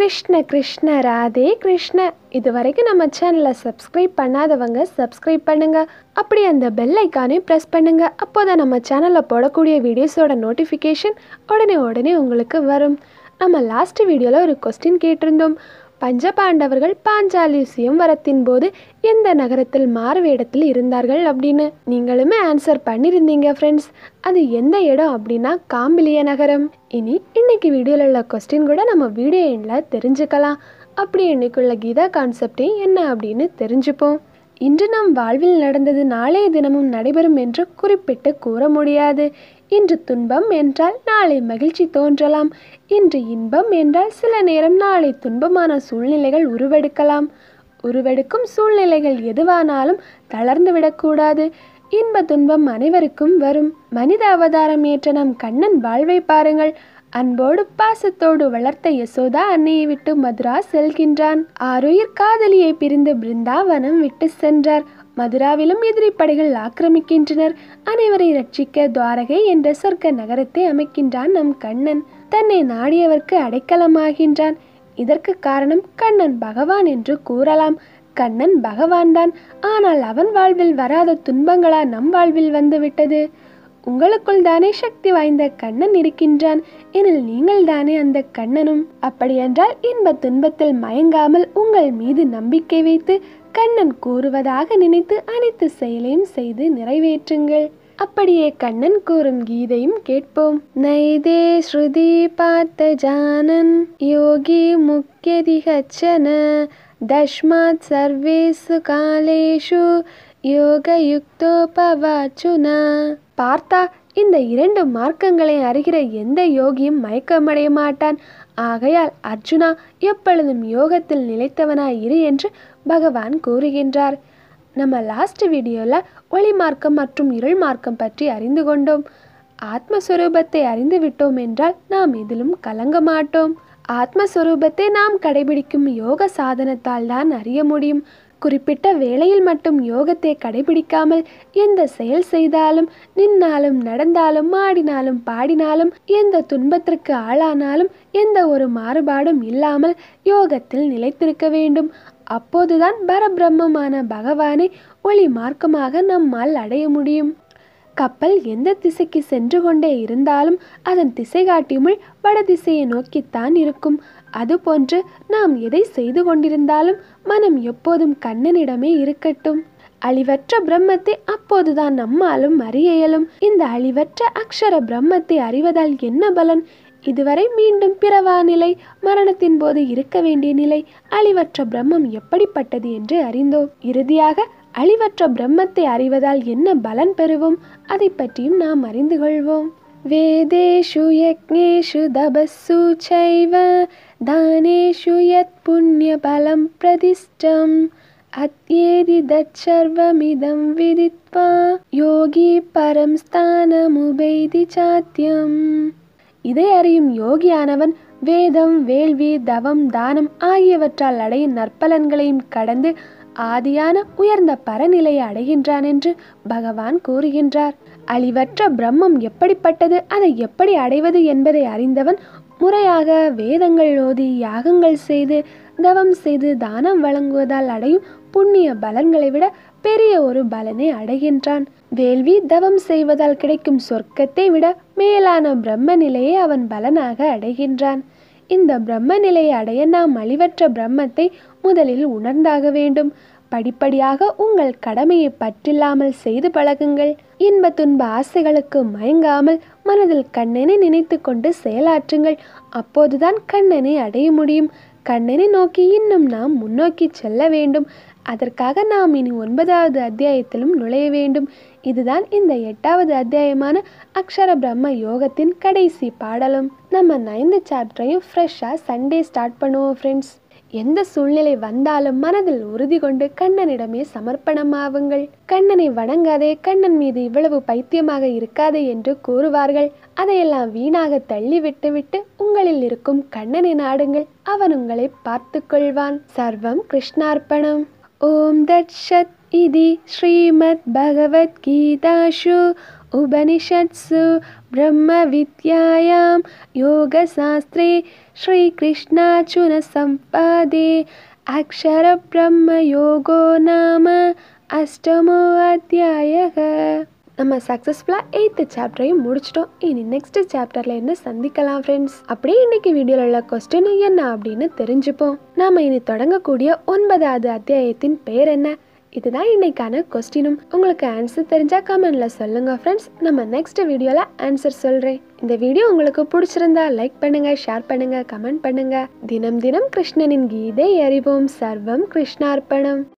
கிருஷ்ண கிருஷ்ண ராதே கிருஷ்ண இது வரைக்கும் நம்ம சேனலை சப்ஸ்கிரைப் பண்ணாதவங்க சப்ஸ்கிரைப் பண்ணுங்க அப்படி அந்த பெல் ஐக்கானே ப்ரெஸ் பண்ணுங்க அப்போதான் நம்ம சேனலில் போடக்கூடிய வீடியோஸோட நோட்டிஃபிகேஷன் உடனே உடனே உங்களுக்கு வரும் நம்ம லாஸ்ட் வீடியோவில் ஒரு கொஸ்டின் கேட்டிருந்தோம் பஞ்சபாண்டவர்கள் பாஞ்சாலி சுயம்வரத்தின் போது எந்த நகரத்தில் மாறுவேடத்தில் இருந்தார்கள் அப்படின்னு நீங்களுமே ஆன்சர் பண்ணியிருந்தீங்க ஃப்ரெண்ட்ஸ் அது எந்த இடம் அப்படின்னா காம்பிலிய நகரம் இனி இன்னைக்கு வீடியோவில் உள்ள கொஸ்டின் கூட நம்ம வீடியோ எண்ணில் தெரிஞ்சுக்கலாம் அப்படி இன்னைக்குள்ள கீதா கான்செப்டையும் என்ன அப்படின்னு தெரிஞ்சுப்போம் இன்று நம் வாழ்வில் நடந்தது நாளைய தினமும் நடைபெறும் என்று குறிப்பிட்டு கூற முடியாது இன்று துன்பம் என்றால் நாளை மகிழ்ச்சி தோன்றலாம் இன்று இன்பம் என்றால் சில நேரம் நாளை துன்பமான சூழ்நிலைகள் உருவெடுக்கலாம் உருவெடுக்கும் சூழ்நிலைகள் எதுவானாலும் தளர்ந்து விடக்கூடாது இன்ப துன்பம் அனைவருக்கும் வரும் மனித அவதாரம் ஏற்ற நம் கண்ணன் வாழ்வை பாருங்கள் அன்போடு பாசத்தோடு வளர்த்த யசோதா அன்னையை விட்டு மதுரா செல்கின்றான் ஆருயிர் காதலியை பிரிந்து பிருந்தாவனம் விட்டு சென்றார் மதுராவிலும் எதிரி படைகள் ஆக்கிரமிக்கின்றனர் அனைவரை ரட்சிக்க துவாரகை என்ற சொர்க்க நகரத்தை அமைக்கின்றான் நம் கண்ணன் தன்னை நாடியவர்க்கு அடைக்கலமாகின்றான் இதற்கு காரணம் கண்ணன் பகவான் என்று கூறலாம் கண்ணன் பகவான்தான் ஆனால் அவன் வாழ்வில் வராத துன்பங்களா நம் வாழ்வில் வந்துவிட்டது உங்களுக்குள் தானே சக்தி வாய்ந்த கண்ணன் இருக்கின்றான் எனில் நீங்கள் தானே அந்த கண்ணனும் அப்படியென்றால் இன்ப துன்பத்தில் மயங்காமல் உங்கள் மீது நம்பிக்கை வைத்து கண்ணன் கூறுவதாக நினைத்து அனைத்து செயலையும் செய்து நிறைவேற்றுங்கள் அப்படியே கண்ணன் கூறும் கீதையும் கேட்போம் நைதே ஸ்ருதி பார்த்த ஜானன் யோகி முக்கியதிகச்சன தஷ்மாத் சர்வேசு காலேஷு யோகயுக்தோபவாச்சுனா பார்த்தா இந்த இரண்டு மார்க்கங்களை அறிகிற எந்த யோகியும் மயக்கமடைய மாட்டான் ஆகையால் அர்ஜுனா எப்பொழுதும் யோகத்தில் நிலைத்தவனாய் இரு என்று பகவான் கூறுகின்றார் நம்ம லாஸ்ட் வீடியோவில் ஒளி மார்க்கம் மற்றும் இருள் மார்க்கம் பற்றி அறிந்து கொண்டோம் ஆத்மஸ்வரூபத்தை அறிந்து விட்டோம் என்றால் நாம் எதிலும் கலங்க மாட்டோம் ஆத்மஸ்வரூபத்தை நாம் கடைபிடிக்கும் யோக சாதனத்தால் தான் அறிய முடியும் குறிப்பிட்ட வேளையில் மட்டும் யோகத்தை கடைபிடிக்காமல் எந்த செயல் செய்தாலும் நின்னாலும் நடந்தாலும் ஆடினாலும் பாடினாலும் எந்த துன்பத்திற்கு ஆளானாலும் எந்த ஒரு மாறுபாடும் இல்லாமல் யோகத்தில் நிலைத்திருக்க வேண்டும் அப்போதுதான் பரபிரம்மமான பகவானை ஒளி மார்க்கமாக நம்மால் அடைய முடியும் கப்பல் எந்த திசைக்கு சென்று கொண்டே இருந்தாலும் அதன் திசை காட்டியுள் வடதிசையை நோக்கித்தான் இருக்கும் அதுபோன்று நாம் எதை செய்து கொண்டிருந்தாலும் மனம் எப்போதும் கண்ணனிடமே இருக்கட்டும் அழிவற்ற பிரம்மத்தை அப்போதுதான் நம்மாலும் அறிய இயலும் இந்த அழிவற்ற அக்ஷர பிரம்மத்தை அறிவதால் என்ன பலன் இதுவரை மீண்டும் பிறவா நிலை மரணத்தின் போது இருக்க வேண்டிய நிலை அழிவற்ற பிரம்மம் எப்படிப்பட்டது என்று அறிந்தோம் இறுதியாக அழிவற்ற பிரம்மத்தை அறிவதால் என்ன பலன் பெறுவோம் அதை பற்றியும் நாம் அறிந்து கொள்வோம் வேதேஷு யக்ஞேஷு தபஸ்ஸு சைவ தானேஷு யத் புண்ணிய பலம் பிரதிஷ்டம் அத்யேதி தச்சர்வமிதம் விதித்வா யோகி பரம் ஸ்தானமுபைதி சாத்தியம் இதை அறியும் யோகியானவன் வேதம் வேள்வி தவம் தானம் ஆகியவற்றால் அடையும் நற்பலன்களையும் கடந்து ஆதியான உயர்ந்த பரநிலையை அடைகின்றான் என்று பகவான் கூறுகின்றார் அழிவற்ற பிரம்மம் எப்படிப்பட்டது அதை எப்படி அடைவது என்பதை அறிந்தவன் முறையாக வேதங்கள் ஓதி யாகங்கள் செய்து தவம் செய்து தானம் வழங்குவதால் அடையும் புண்ணிய பலன்களை விட பெரிய ஒரு பலனை அடைகின்றான் வேள்வி தவம் செய்வதால் கிடைக்கும் சொர்க்கத்தை விட மேலான பிரம்ம நிலையை அவன் பலனாக அடைகின்றான் இந்த பிரம்ம நிலையை அடைய நாம் அழிவற்ற பிரம்மத்தை முதலில் உணர்ந்தாக வேண்டும் படிப்படியாக உங்கள் கடமையை பற்றில்லாமல் செய்து பழகுங்கள் இன்ப துன்ப ஆசைகளுக்கு மயங்காமல் மனதில் கண்ணனை நினைத்து கொண்டு செயலாற்றுங்கள் அப்போதுதான் கண்ணனை அடைய முடியும் கண்ணனை நோக்கி இன்னும் நாம் முன்னோக்கி செல்ல வேண்டும் அதற்காக நாம் இனி ஒன்பதாவது அத்தியாயத்திலும் நுழைய வேண்டும் இதுதான் இந்த எட்டாவது அத்தியாயமான அக்ஷர பிரம்ம யோகத்தின் கடைசி பாடலும் நம்ம நைன்த் சாப்டரையும் ஃப்ரெஷ்ஷாக சண்டே ஸ்டார்ட் பண்ணுவோம் ஃப்ரெண்ட்ஸ் எந்த சூழ்நிலை வந்தாலும் மனதில் உறுதி கொண்டு கண்ணனிடமே சமர்ப்பணமாவுங்கள் கண்ணனை வணங்காதே கண்ணன் மீது இவ்வளவு பைத்தியமாக இருக்காதே என்று கூறுவார்கள் அதையெல்லாம் வீணாக தள்ளி விட்டுவிட்டு உங்களில் இருக்கும் கண்ணனை நாடுங்கள் அவன் உங்களை பார்த்து கொள்வான் சர்வம் கிருஷ்ணார்ப்பணம் ஓம் தட்சத் इति श्रीमद्भगवद्गीतासु उपनिषत्सु ब्रह्मविद्यायां योगशास्त्रे श्रीकृष्णार्जुनसंवादे अक्षरब्रह्मयोगो नाम அஷ்டமோ அத்தியாயக நம்ம சக்ஸஸ்ஃபுல்லாக எயித்து சாப்டரையும் முடிச்சிட்டோம் இனி நெக்ஸ்ட் சாப்டரில் என்ன சந்திக்கலாம் ஃப்ரெண்ட்ஸ் அப்படியே இன்னைக்கு வீடியோவில் உள்ள கொஸ்டின் என்ன அப்படின்னு தெரிஞ்சுப்போம் நாம இனி தொடங்கக்கூடிய ஒன்பதாவது அத்தியாயத்தின் பெயர் என்ன இதுதான் இன்னைக்கான கொஸ்டினும் உங்களுக்கு ஆன்சர் தெரிஞ்சா கமெண்ட்ல சொல்லுங்க ஃப்ரெண்ட்ஸ் நம்ம நெக்ஸ்ட் வீடியோல ஆன்சர் சொல்றேன் இந்த வீடியோ உங்களுக்கு பிடிச்சிருந்தா லைக் பண்ணுங்க ஷேர் பண்ணுங்க கமெண்ட் பண்ணுங்க தினம் தினம் கிருஷ்ணனின் கீதை அறிவோம் சர்வம் கிருஷ்ணார்ப்பணம்